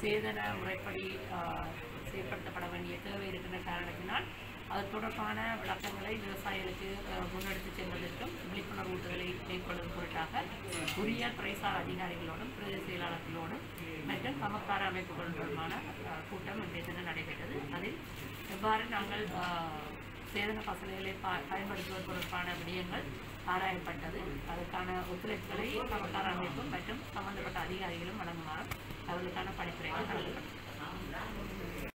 சேதன முறைப்படி ஆஹ், செயற்படுத்தப்பட வேண்டிய தேவை இருக்கின்ற காரணத்தினால் அது தொடர்பான விளக்கங்களை விவசாயிகளுக்கு ஆஹ், முன்னெடுத்து செல்வதற்கும் விழிப்புணர்வூட்டுதலை மேற்கொள்ளும் பொருட்டாக உரிய துறைசார் அதிகாரிகளோடும் பிரதேச செயலாளர்களோடும் மற்றும் சமக்கார அமைப்புகள் தொடர்பான ஆஹ், கூட்டம் இன்றைய தினம் நடைபெற்றது அதில் எவ்வாறு நாங்கள் ஆஹ், சேதன பசலைகளை ப பயன்படுத்துவது தொடர்பான விடயங்கள் ஆராயப்பட்டது அதற்கான ஒத்துழைப்புகளை சமக்கார அமைப்பும் மற்றும் சம்பந்தப்பட்ட அதிகாரிகளும் வழங்குமாறு அவர்களுக்கான பணித்துறைகள் வழங்கப்பட்டது